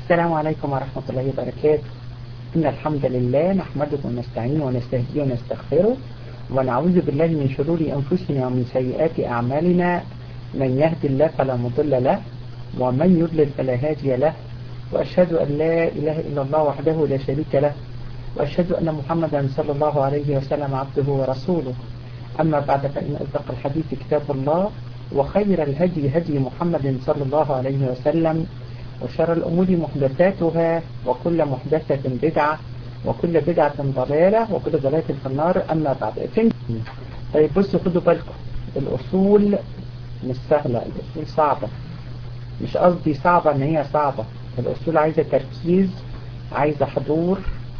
السلام عليكم ورحمة الله وبركاته إن الحمد لله نحمده ونستعينه ونستهديه ونستغفره ونعوذ بالله من شرور أنفسنا ومن سيئات أعمالنا من يهد الله فلا مضل له ومن يضلل فلا هادي له وأشهد أن لا إله إلا الله وحده لا شريك له وأشهد أن محمدا صلى الله عليه وسلم عبده ورسوله أما بعد فإن أصدق الحديث كتاب الله وخير الهدي هدي محمد صلى الله عليه وسلم وشر الأمور محدثاتها وكل محدثة بدعة وكل بدعة ضلالة وكل ضلالة في النار أما بعد طيب بصوا خدوا بالكم الأصول مش سهلة الأصول صعبة مش قصدي صعبة ان هي صعبة الأصول عايزة تركيز عايزة حضور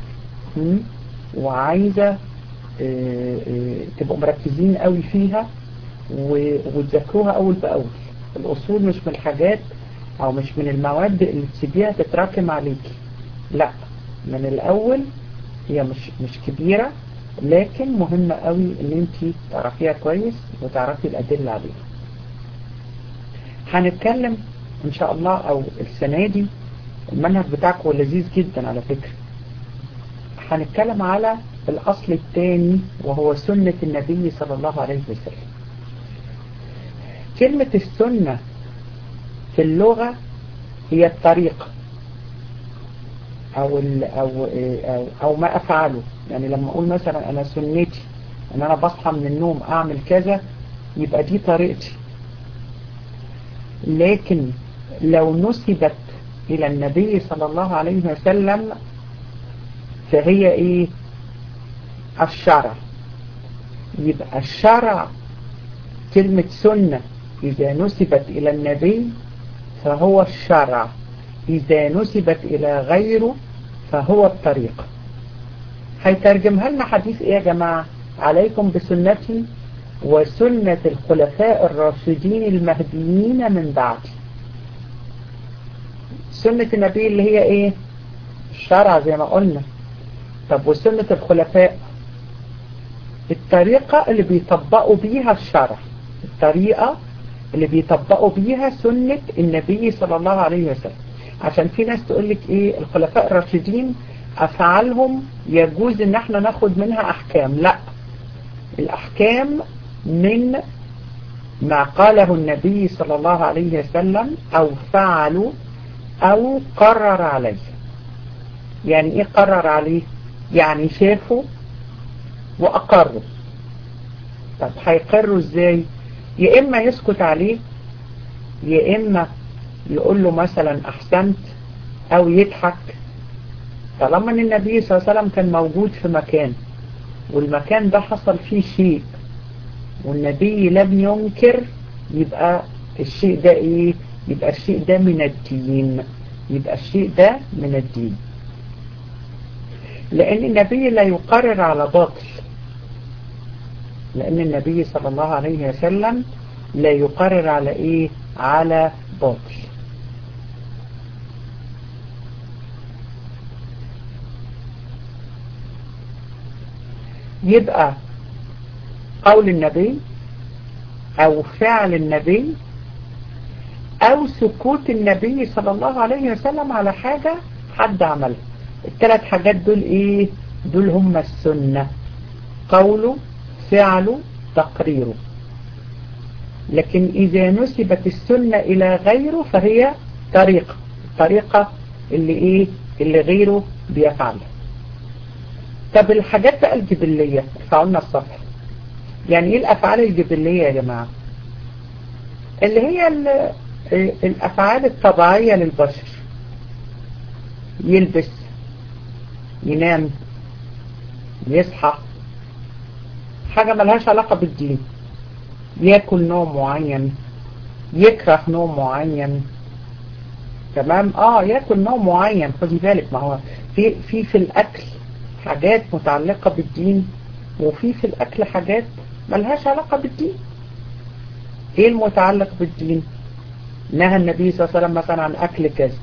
وعايزة اه اه تبقوا مركزين قوي فيها وتذاكروها أول بأول الأصول مش من الحاجات أو مش من المواد اللي تسيبيها تتراكم عليكي لا من الأول هي مش مش كبيرة لكن مهمة قوي ان انت تعرفيها كويس وتعرفي الأدلة عليها هنتكلم ان شاء الله او السنة دي المنهج بتاعكم لذيذ جدا على فكرة هنتكلم على الأصل الثاني وهو سنة النبي صلى الله عليه وسلم كلمة السنة في اللغة هي الطريقة أو, أو, أو, أو ما أفعله يعني لما أقول مثلا أنا سنتي أن أنا بصحى من النوم أعمل كذا يبقى دي طريقتي لكن لو نسبت إلى النبي صلى الله عليه وسلم فهي إيه الشرع يبقى الشرع كلمة سنة إذا نسبت إلى النبي فهو الشرع إذا نسبت إلى غيره فهو الطريق هيترجمها لنا حديث إيه يا جماعة عليكم بسنتي وسنة الخلفاء الراشدين المهديين من بعدي سنة النبي اللي هي إيه الشرع زي ما قلنا طب وسنة الخلفاء الطريقة اللي بيطبقوا بيها الشرع الطريقة اللي بيطبقوا بيها سنة النبي صلى الله عليه وسلم عشان في ناس تقول لك ايه الخلفاء الراشدين افعالهم يجوز ان احنا ناخد منها احكام لا الاحكام من ما قاله النبي صلى الله عليه وسلم او فعلوا او قرر عليه يعني ايه قرر عليه يعني شافوا واقروا طب هيقروا ازاي يا اما يسكت عليه يا اما يقول له مثلا احسنت او يضحك طالما ان النبي صلى الله عليه وسلم كان موجود في مكان والمكان ده حصل فيه شيء والنبي لم ينكر يبقى الشيء ده ايه يبقى الشيء ده من الدين يبقى الشيء ده من الدين لان النبي لا يقرر على باطل لان النبي صلى الله عليه وسلم لا يقرر على ايه على باطل يبقى قول النبي او فعل النبي او سكوت النبي صلى الله عليه وسلم على حاجة حد عملها الثلاث حاجات دول ايه دول هم السنة قوله فعله تقريره لكن إذا نسبت السنة إلى غيره فهي طريقة الطريقة اللي إيه اللي غيره بيفعلها طب الحاجات بقى الجبلية ارفعوا الصفحة يعني إيه الأفعال الجبلية يا جماعة اللي هي الأفعال الطبيعية للبشر يلبس ينام يصحى حاجة ملهاش علاقة بالدين ياكل نوع معين يكره نوع معين تمام اه ياكل نوع معين خدي بالك ما هو في في في الاكل حاجات متعلقة بالدين وفي في الاكل حاجات ملهاش علاقة بالدين ايه المتعلق بالدين نهى النبي صلى الله عليه وسلم مثلا عن اكل كذا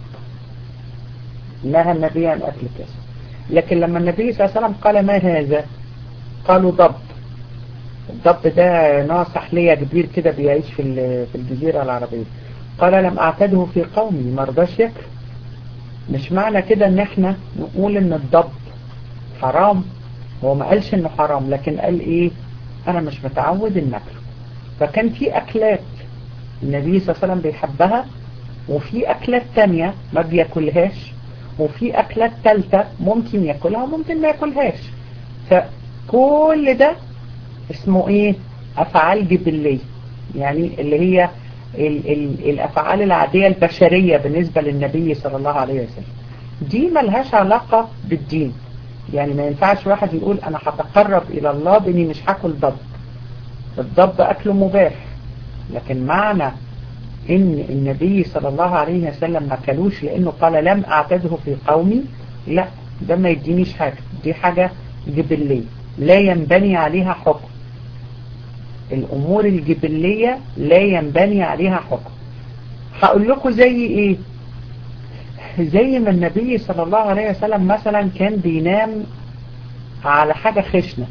نهى النبي عن اكل كذا لكن لما النبي صلى الله عليه وسلم قال ما هذا قالوا ضب الضب ده نوع سحلية كبير كده بيعيش في في الجزيرة العربية قال لم أعتده في قومي ما رضاش ياكل مش معنى كده ان احنا نقول ان الضب حرام هو ما قالش انه حرام لكن قال ايه انا مش متعود ان اكله فكان في اكلات النبي صلى الله عليه وسلم بيحبها وفي اكلات تانية ما بياكلهاش وفي اكلات تالتة ممكن ياكلها وممكن ما ياكلهاش فكل ده اسمه ايه افعال جبلية يعني اللي هي ال ال الافعال العادية البشرية بالنسبة للنبي صلى الله عليه وسلم دي ملهاش علاقة بالدين يعني ما ينفعش واحد يقول انا هتقرب الى الله باني مش هاكل ضب الضب اكله مباح لكن معنى ان النبي صلى الله عليه وسلم ما كلوش لانه قال لم اعتده في قومي لا ده ما يدينيش حاجة دي حاجة جبلية لا ينبني عليها حكم الامور الجبلية لا ينبني عليها حكم هقول لكم زي ايه زي ما النبي صلى الله عليه وسلم مثلا كان بينام على حاجة خشنة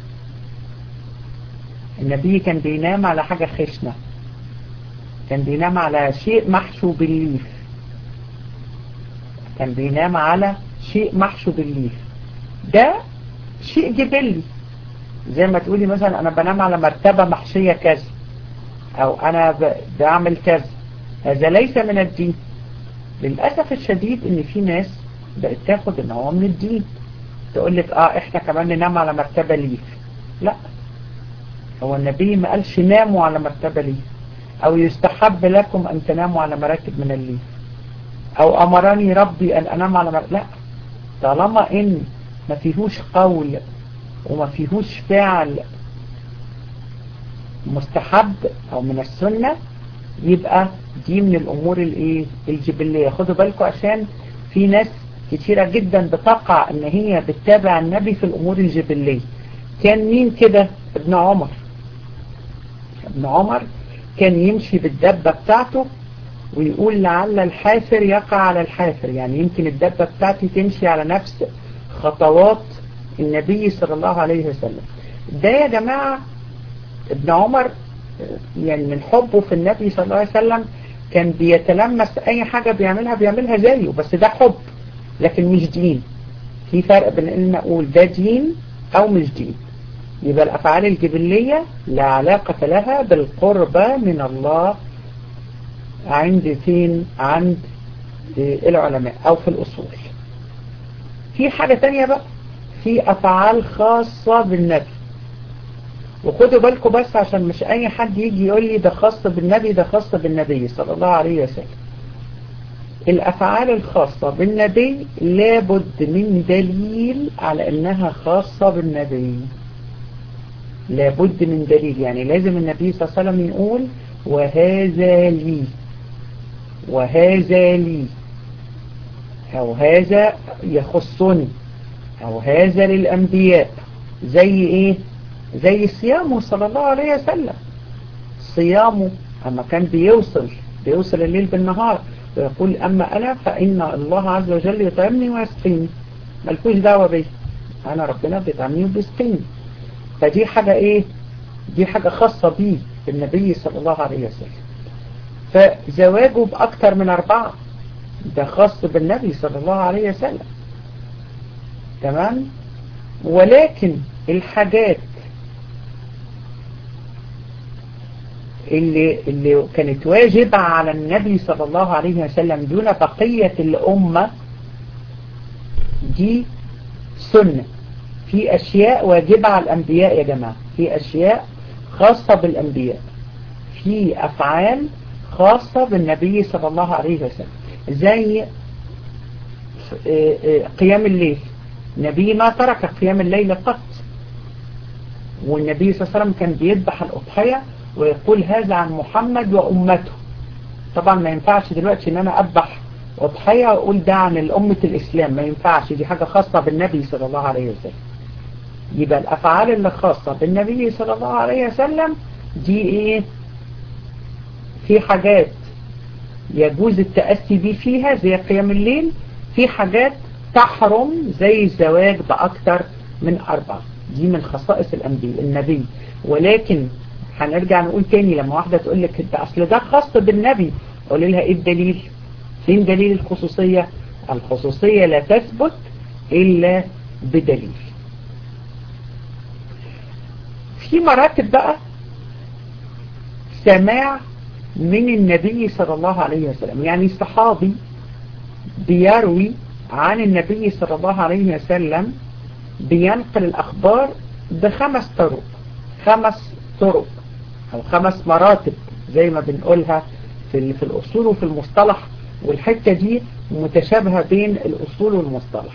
النبي كان بينام على حاجة خشنة كان بينام على شيء محشو بالليف كان بينام على شيء محشو بالليف ده شيء جبلي زي ما تقولي مثلا انا بنام على مرتبة محشية كذا او انا بعمل كذا هذا ليس من الدين للأسف الشديد ان في ناس بقت تاخد ان هو من الدين تقول لك اه احنا كمان ننام على مرتبة ليف لا هو النبي ما قالش ناموا على مرتبة ليف او يستحب لكم ان تناموا على مراكب من الليف او امرني ربي ان انام على مرتبة لا طالما ان ما فيهوش قول وما فيهوش فعل مستحب او من السنة يبقى دي من الامور الايه الجبلية خدوا بالكم عشان في ناس كتيرة جدا بتقع ان هي بتتابع النبي في الامور الجبلية كان مين كده ابن عمر ابن عمر كان يمشي بالدبة بتاعته ويقول لعل الحافر يقع على الحافر يعني يمكن الدبة بتاعتي تمشي على نفس خطوات النبي صلى الله عليه وسلم ده يا جماعة ابن عمر يعني من حبه في النبي صلى الله عليه وسلم كان بيتلمس اي حاجة بيعملها بيعملها زيه بس ده حب لكن مش دين في فرق بين ان نقول ده دين او مش دين يبقى الافعال الجبلية لا علاقة لها بالقربة من الله عند فين عند العلماء او في الاصول في حاجة تانية بقى في افعال خاصة بالنبي وخدوا بالكم بس عشان مش اي حد يجي يقول لي ده خاص بالنبي ده خاص بالنبي صلى الله عليه وسلم الافعال الخاصة بالنبي لابد من دليل على انها خاصة بالنبي لابد من دليل يعني لازم النبي صلى الله عليه وسلم يقول وهذا لي وهذا لي او هذا يخصني او هذا للانبياء زي ايه زي صيامه صلى الله عليه وسلم صيامه اما كان بيوصل بيوصل الليل بالنهار ويقول اما انا فان الله عز وجل يطعمني ويسقيني ملكوش دعوة بيه انا ربنا بيطعمني وبيسقيني فدي حاجة ايه دي حاجة خاصة بيه النبي صلى الله عليه وسلم فزواجه باكتر من اربعة ده خاص بالنبي صلى الله عليه وسلم تمام ولكن الحاجات اللي, اللي كانت واجبة على النبي صلى الله عليه وسلم دون بقية الأمة دي سنة في أشياء واجبة على الأنبياء يا جماعة في أشياء خاصة بالأنبياء في أفعال خاصة بالنبي صلى الله عليه وسلم زي قيام الليل النبي ما ترك قيام الليل قط والنبي صلى الله عليه وسلم كان بيذبح الأضحية ويقول هذا عن محمد وأمته طبعا ما ينفعش دلوقتي ان انا اذبح أضحية واقول ده عن الأمة الإسلام ما ينفعش دي حاجة خاصة بالنبي صلى الله عليه وسلم يبقى الأفعال اللي خاصة بالنبي صلى الله عليه وسلم دي ايه في حاجات يجوز التأسي بيه فيها زي قيام الليل في حاجات تحرم زي الزواج بأكتر من أربعة دي من خصائص الأنبي النبي ولكن هنرجع نقول تاني لما واحدة تقول لك ده أصل ده خاص بالنبي قول لها إيه الدليل فين دليل الخصوصية الخصوصية لا تثبت إلا بدليل في مراتب بقى سماع من النبي صلى الله عليه وسلم يعني الصحابي بيروي عن النبي صلى الله عليه وسلم بينقل الأخبار بخمس طرق خمس طرق أو خمس مراتب زي ما بنقولها في, في الأصول وفي المصطلح والحتة دي متشابهة بين الأصول والمصطلح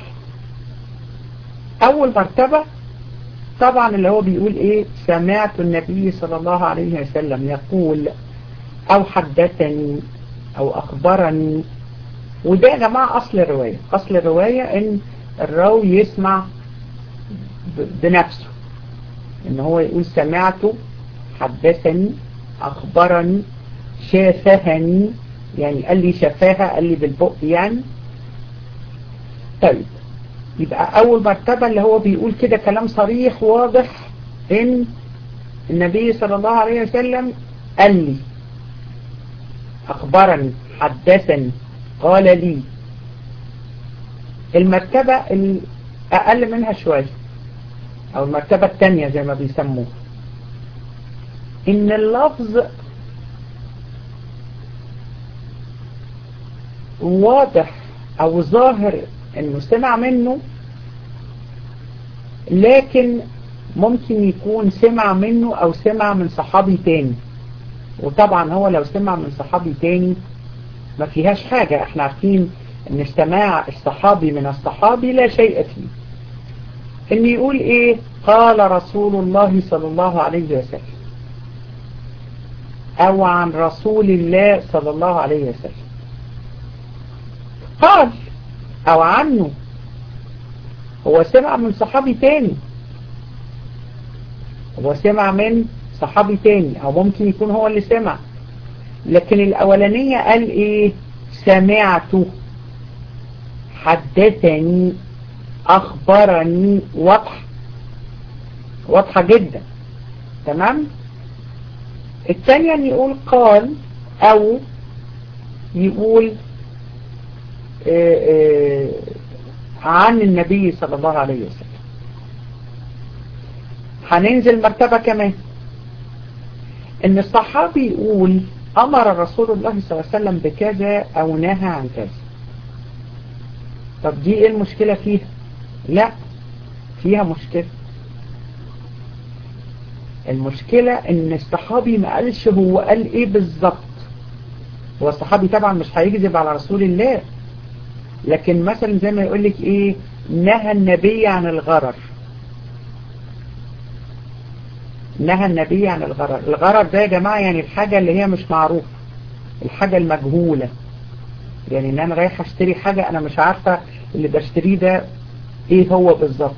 أول مرتبة طبعا اللي هو بيقول إيه سمعت النبي صلى الله عليه وسلم يقول أو حدثني أو أخبرني وده يا جماعة أصل الرواية أصل الرواية إن الراوي يسمع بنفسه إن هو يقول سمعته حدثني أخبرني شافهني يعني قال لي شفاها قال لي بالبق يعني طيب يبقى أول مرتبة اللي هو بيقول كده كلام صريح واضح إن النبي صلى الله عليه وسلم قال لي أخبرني حدثني قال لي المرتبة الأقل منها شوية أو المرتبة الثانية زي ما بيسموه إن اللفظ واضح أو ظاهر إنه سمع منه لكن ممكن يكون سمع منه أو سمع من صحابي تاني وطبعا هو لو سمع من صحابي تاني ما فيهاش حاجة احنا عارفين ان استماع الصحابي من الصحابي لا شيء فيه ان يقول ايه قال رسول الله صلى الله عليه وسلم او عن رسول الله صلى الله عليه وسلم قال او عنه هو سمع من صحابي تاني هو سمع من صحابي تاني او ممكن يكون هو اللي سمع لكن الاولانية قال ايه سمعته حدثني اخبرني واضح واضحة جدا تمام الثانية ان يقول قال او يقول آآ آآ عن النبي صلى الله عليه وسلم هننزل مرتبة كمان ان الصحابي يقول امر رسول الله صلى الله عليه وسلم بكذا او نهى عن كذا طب دي ايه المشكلة فيها لا فيها مشكلة المشكلة ان الصحابي ما قالش هو قال ايه بالظبط هو الصحابي طبعا مش هيكذب على رسول الله لكن مثلا زي ما يقول لك ايه نهى النبي عن الغرر نهى النبي عن الغرر الغرر ده يا جماعة يعني الحاجة اللي هي مش معروفة الحاجة المجهولة يعني ان انا رايح اشتري حاجة انا مش عارفة اللي بشتريه ده ايه هو بالظبط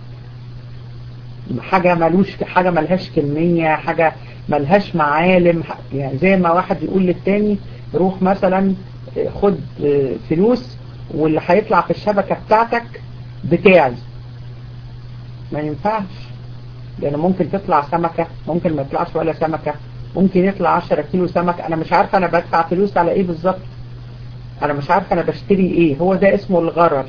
حاجة ملوش حاجة ملهاش كمية حاجة ملهاش معالم يعني زي ما واحد يقول للتاني روح مثلا خد فلوس واللي هيطلع في الشبكة بتاعتك بتاعي ما ينفعش لان ممكن تطلع سمكة ممكن ما يطلعش ولا سمكة ممكن يطلع 10 كيلو سمك انا مش عارفة انا بدفع فلوس على ايه بالظبط انا مش عارفة انا بشتري ايه هو ده اسمه الغرر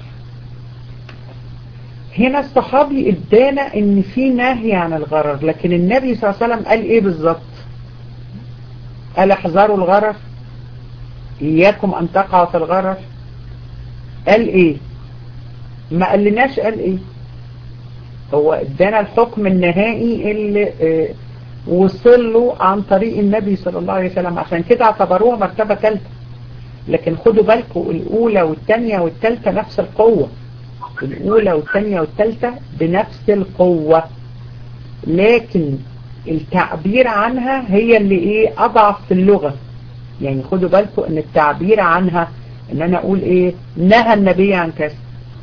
هنا الصحابي ادانا ان في نهي عن الغرر لكن النبي صلى الله عليه وسلم قال ايه بالظبط قال احذروا الغرر اياكم ان تقعوا في الغرر قال ايه ما قالناش قال ايه هو ادانا الحكم النهائي اللي اه وصل له عن طريق النبي صلى الله عليه وسلم عشان كده اعتبروها مرتبة ثالثة لكن خدوا بالكم الاولى والثانية والثالثة نفس القوة الاولى والثانية والثالثة بنفس القوة لكن التعبير عنها هي اللي ايه اضعف في اللغة يعني خدوا بالكم ان التعبير عنها ان انا اقول ايه نهى النبي عن كذا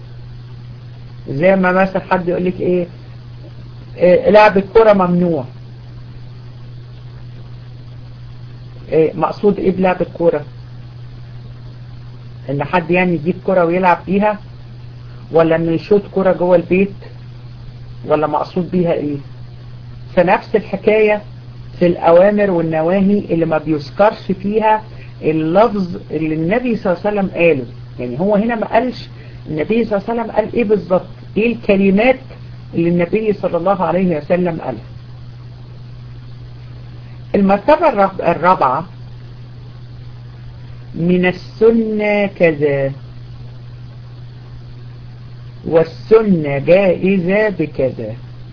زي ما مثلا حد يقول لك ايه, إيه لعب الكرة ممنوع إيه مقصود ايه بلعب الكرة ان حد يعني يجيب كرة ويلعب بيها ولا انه يشوط كرة جوه البيت ولا مقصود بيها ايه فنفس الحكاية في الاوامر والنواهي اللي ما بيذكرش فيها اللفظ اللي النبي صلى الله عليه وسلم قاله يعني هو هنا ما قالش النبي صلى الله عليه وسلم قال ايه بالظبط ايه الكلمات اللي النبي صلى الله عليه وسلم قالها المرتبة الرابعة من السنة كذا والسنة جائزة بكذا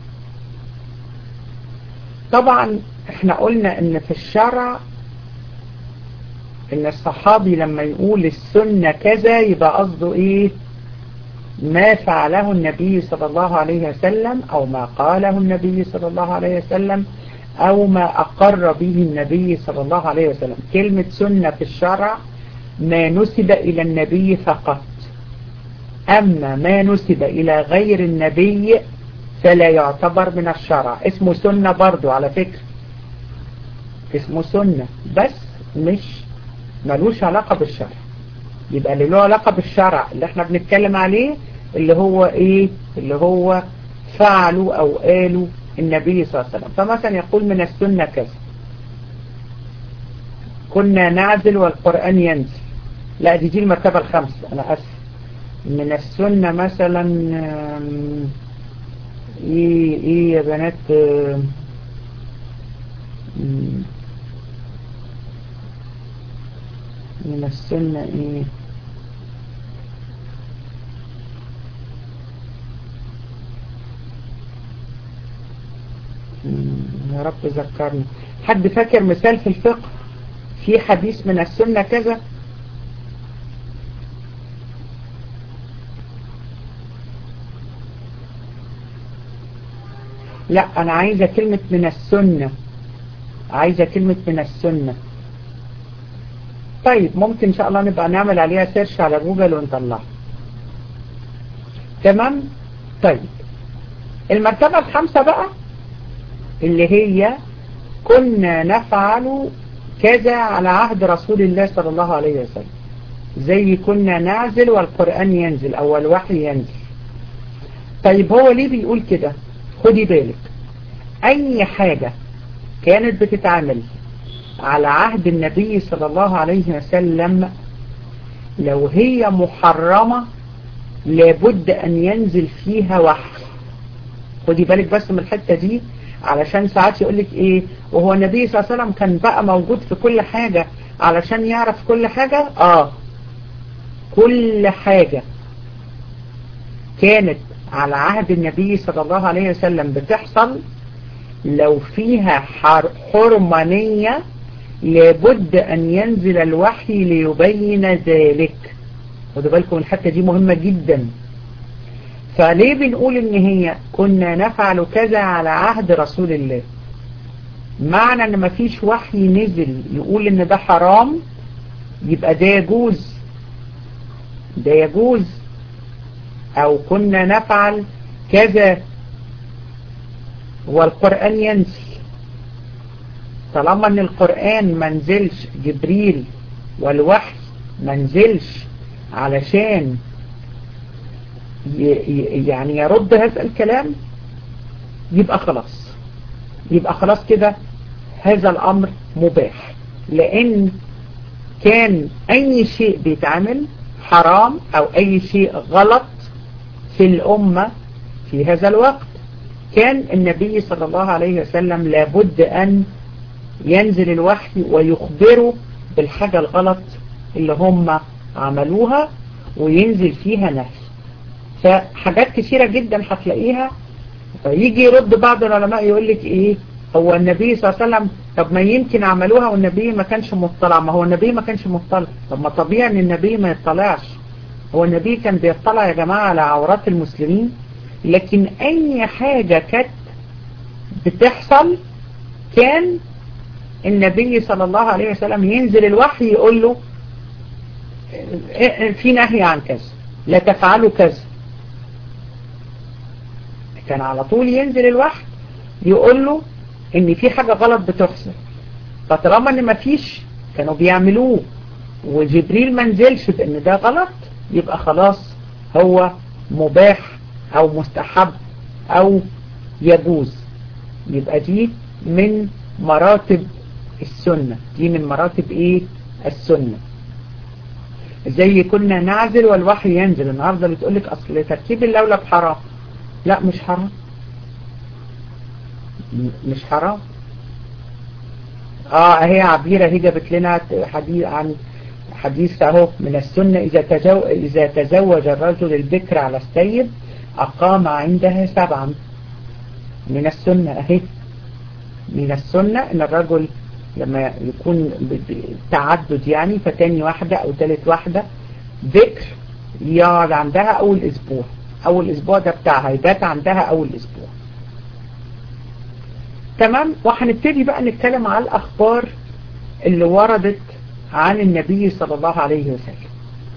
طبعا احنا قلنا ان في الشرع ان الصحابي لما يقول السنة كذا يبقى قصده ايه ما فعله النبي صلى الله عليه وسلم او ما قاله النبي صلى الله عليه وسلم او ما اقر به النبي صلى الله عليه وسلم كلمة سنة في الشرع ما نسب الى النبي فقط اما ما نسب الى غير النبي فلا يعتبر من الشرع اسمه سنة برضو على فكرة اسمه سنة بس مش ملوش علاقة بالشرع يبقى اللي له علاقة بالشرع اللي احنا بنتكلم عليه اللي هو ايه اللي هو فعلوا او قالوا النبي صلى الله عليه وسلم فمثلا يقول من السنة كذا كنا نعزل والقرآن ينزل لا دي دي المرتبة الخامسة انا اسف من السنة مثلا ايه ايه يا بنات من السنة ايه يا رب ذكرني حد فاكر مثال في الفقه في حديث من السنة كذا لا انا عايزة كلمة من السنة عايزة كلمة من السنة طيب ممكن ان شاء الله نبقى نعمل عليها سيرش على جوجل ونطلعها تمام طيب المرتبة الخامسة بقى اللي هي كنا نفعل كذا على عهد رسول الله صلى الله عليه وسلم زي كنا نعزل والقرآن ينزل او الوحي ينزل طيب هو ليه بيقول كده خدي بالك اي حاجة كانت بتتعمل على عهد النبي صلى الله عليه وسلم لو هي محرمة لابد ان ينزل فيها وحي خدي بالك بس من الحتة دي علشان ساعات يقولك ايه وهو النبي صلى الله عليه وسلم كان بقى موجود في كل حاجة علشان يعرف كل حاجة اه كل حاجة كانت على عهد النبي صلى الله عليه وسلم بتحصل لو فيها حرمانية لابد أن ينزل الوحي ليبين ذلك خدوا بالكم الحتة دي مهمة جدا فليه بنقول ان هي كنا نفعل كذا على عهد رسول الله معنى ان مفيش وحي نزل يقول ان ده حرام يبقى ده يجوز ده يجوز او كنا نفعل كذا والقرآن ينزل طالما ان القرآن منزلش جبريل والوحي منزلش علشان يعني يرد هذا الكلام يبقى خلاص يبقى خلاص كده هذا الامر مباح لان كان اي شيء بيتعمل حرام او اي شيء غلط في الامة في هذا الوقت كان النبي صلى الله عليه وسلم لابد ان ينزل الوحي ويخبروا بالحاجة الغلط اللي هم عملوها وينزل فيها نهي فحاجات كثيرة جدا هتلاقيها فيجي يرد بعض العلماء يقول لك ايه هو النبي صلى الله عليه وسلم طب ما يمكن عملوها والنبي ما كانش مطلع ما هو النبي ما كانش مطلع طب ما طبيعي ان النبي ما يطلعش هو النبي كان بيطلع يا جماعة على عورات المسلمين لكن اي حاجة كانت بتحصل كان النبي صلى الله عليه وسلم ينزل الوحي يقول له في نهي عن كذا لا تفعلوا كذا كان على طول ينزل الوحي يقول له ان في حاجة غلط بتحصل فطالما ان مفيش كانوا بيعملوه وجبريل ما نزلش بان ده غلط يبقى خلاص هو مباح او مستحب او يجوز يبقى دي من مراتب السنة دي من مراتب ايه السنة زي كنا نعزل والوحي ينزل النهاردة بتقولك أصل تركيب اللولب حرام لا مش حرام مش حرام اه هي عبيرة هي جابت لنا حديث عن حديث اهو من السنة إذا, تزو... إذا تزوج الرجل البكر على السيد أقام عندها سبعا من السنة اهي من السنة ان الرجل لما يكون تعدد يعني فتاني واحدة او تالت واحدة ذكر يقعد عندها اول اسبوع اول اسبوع ده بتاعها يبات عندها اول اسبوع تمام وهنبتدي بقى نتكلم على الاخبار اللي وردت عن النبي صلى الله عليه وسلم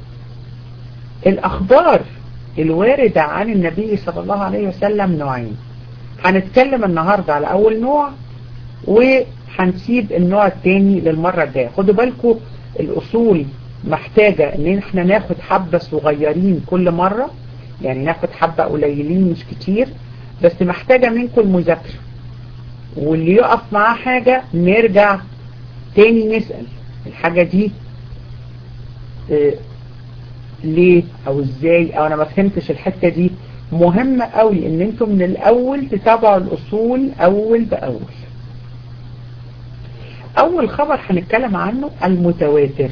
الاخبار الواردة عن النبي صلى الله عليه وسلم نوعين هنتكلم النهاردة على اول نوع وهنسيب النوع الثاني للمرة الجاية خدوا بالكم الأصول محتاجة ان احنا ناخد حبة صغيرين كل مرة يعني ناخد حبة قليلين مش كتير بس محتاجة منكم المذاكرة واللي يقف معاه حاجة نرجع تاني نسأل الحاجة دي اه ليه او ازاي او انا ما فهمتش الحتة دي مهم قوي ان انتم من الاول تتابعوا الاصول اول باول اول خبر هنتكلم عنه المتواتر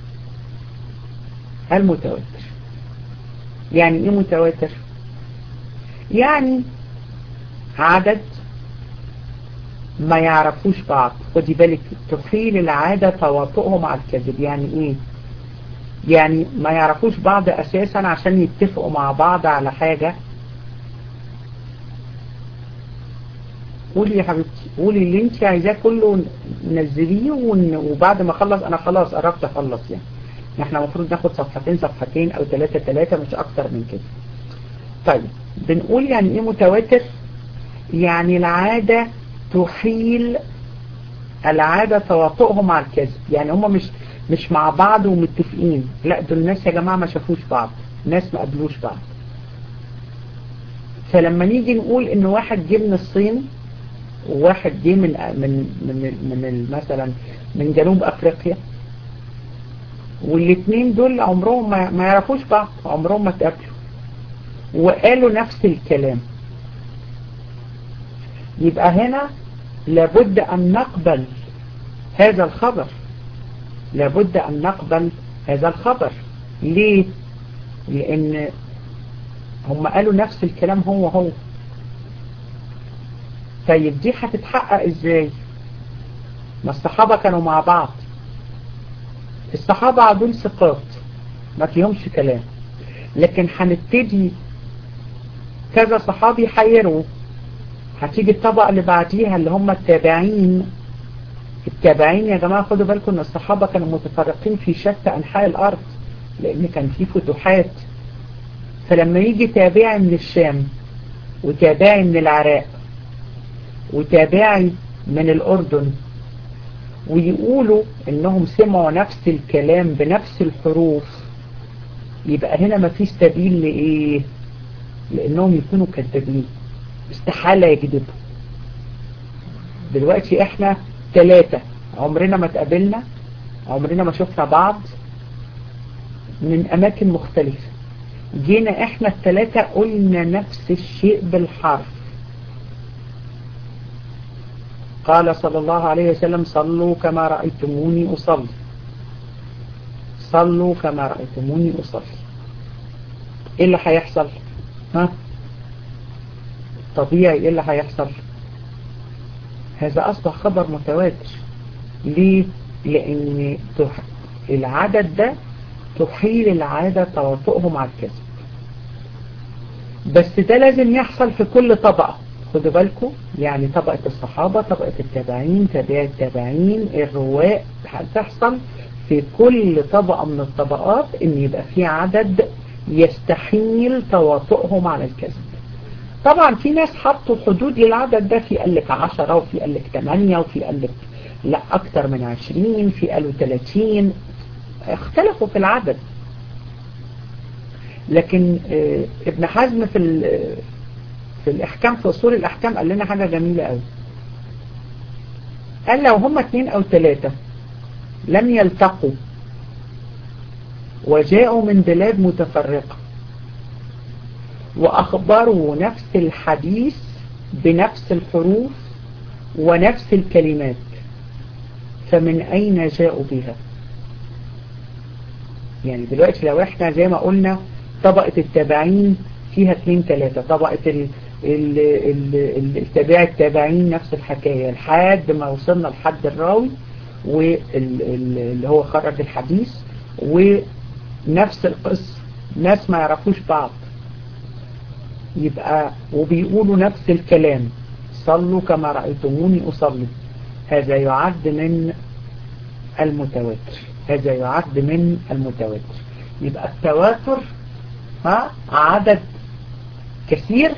المتواتر يعني ايه متواتر يعني عدد ما يعرفوش بعض خدي بالك تحيل العادة تواطؤهم على الكذب يعني ايه يعني ما يعرفوش بعض اساسا عشان يتفقوا مع بعض على حاجة قولي يا حبيبتي قولي اللي انت عايزاه كله نزليه وبعد ما اخلص انا خلاص قربت اخلص يعني احنا المفروض ناخد صفحتين صفحتين او ثلاثة ثلاثة مش اكتر من كده طيب بنقول يعني ايه متواتر يعني العادة تحيل العادة تواطؤهم على الكذب يعني هم مش مش مع بعض ومتفقين لا دول الناس يا جماعة ما شافوش بعض ناس ما قابلوش بعض فلما نيجي نقول ان واحد جه من الصين وواحد جه من من من من مثلا من جنوب افريقيا والاثنين دول عمرهم ما, ما يعرفوش بعض عمرهم ما اتقابلوا وقالوا نفس الكلام يبقى هنا لابد ان نقبل هذا الخبر لابد ان نقبل هذا الخبر ليه لان هم قالوا نفس الكلام هو هو طيب دي هتتحقق ازاي ما الصحابة كانوا مع بعض الصحابة دول ثقات ما فيهمش كلام لكن هنبتدي كذا صحابي حيروا هتيجي الطبقة اللي بعديها اللي هم التابعين التابعين يا جماعة خدوا بالكم ان الصحابة كانوا متفرقين في شتى انحاء الارض لان كان في فتوحات فلما يجي تابعي من الشام وتابعي من العراق وتابعي من الأردن ويقولوا انهم سمعوا نفس الكلام بنفس الحروف يبقى هنا ما فيش سبيل لإيه لأنهم يكونوا كذابين استحالة يكذبوا دلوقتي احنا ثلاثة عمرنا ما تقابلنا عمرنا ما شفنا بعض من أماكن مختلفة جينا احنا الثلاثة قلنا نفس الشيء بالحرف قال صلى الله عليه وسلم صلوا كما رأيتموني أصلي صلوا كما رأيتموني أصلي ايه اللي هيحصل ها طبيعي ايه اللي هيحصل هذا اصبح خبر متواتر ليه لان العدد ده تحيل العادة تواطؤهم على الكذب بس ده لازم يحصل في كل طبقة خدوا بالكم يعني طبقة الصحابة طبقة التابعين تابع التابعين الرواء هتحصل في كل طبقة من الطبقات ان يبقى في عدد يستحيل تواطؤهم على الكذب طبعا في ناس حطوا حدود للعدد ده في قال لك 10 وفي قال لك 8 وفي قال لك لا اكتر من 20 في قالوا 30 اختلفوا في العدد لكن اه ابن حزم في في الاحكام في اصول الاحكام قال لنا حاجة جميلة قوي قال لو هم اثنين او ثلاثة لم يلتقوا وجاءوا من بلاد متفرقة وأخبروا نفس الحديث بنفس الحروف ونفس الكلمات فمن أين جاءوا بها يعني دلوقتي لو احنا زي ما قلنا طبقة التابعين فيها اثنين ثلاثة طبقة ال ال ال التابع التابعين نفس الحكاية لحد ما وصلنا لحد الراوي واللي هو خرج الحديث ونفس القصة ناس ما يعرفوش بعض يبقى وبيقولوا نفس الكلام صلوا كما رأيتموني أصلي هذا يعد من المتواتر هذا يعد من المتواتر يبقى التواتر ها عدد كثير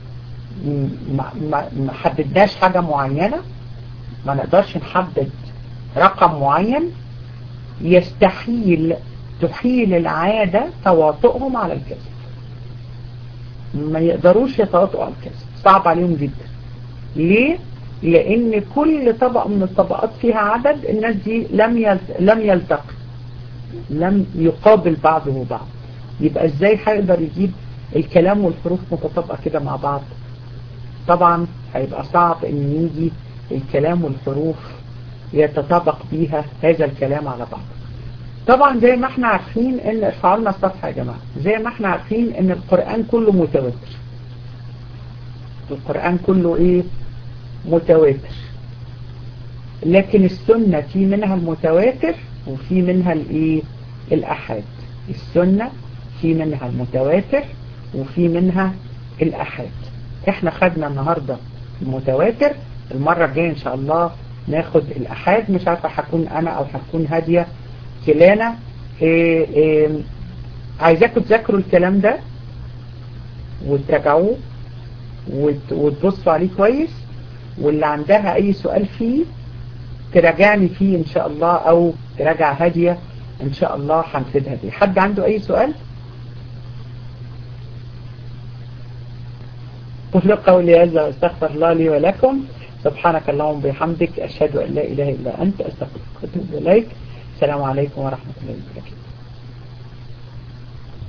ما حددناش حاجة معينة ما نقدرش نحدد رقم معين يستحيل تحيل العادة تواطؤهم على الكذب ما يقدروش يتواطؤوا على الكذب صعب عليهم جدا ليه؟ لأن كل طبقة من الطبقات فيها عدد الناس دي لم يلت... لم يلتقي لم يقابل بعضه بعض يبقى ازاي هيقدر يجيب الكلام والحروف متطابقة كده مع بعض طبعا هيبقى صعب ان يجي الكلام والحروف يتطابق بيها هذا الكلام على بعض طبعا زي ما احنا عارفين ان ارفعوا لنا الصفحة يا جماعة زي ما احنا عارفين ان القرآن كله متواتر القرآن كله ايه متواتر لكن السنة في منها المتواتر وفي منها الايه الاحاد السنة في منها المتواتر وفي منها الاحاد احنا خدنا النهاردة المتواتر المرة الجاية ان شاء الله ناخد الاحاد مش عارفة هكون انا او هتكون هادية كلانا إيه إيه عايزاكم تذاكروا الكلام ده وتراجعوه وتبصوا عليه كويس واللي عندها اي سؤال فيه تراجعني فيه ان شاء الله او تراجع هادية ان شاء الله هنفيدها بيه حد عنده اي سؤال قل قولي هذا واستغفر الله لي ولكم سبحانك اللهم وبحمدك اشهد ان لا اله الا انت استغفرك واتوب اليك السلام عليكم ورحمة الله وبركاته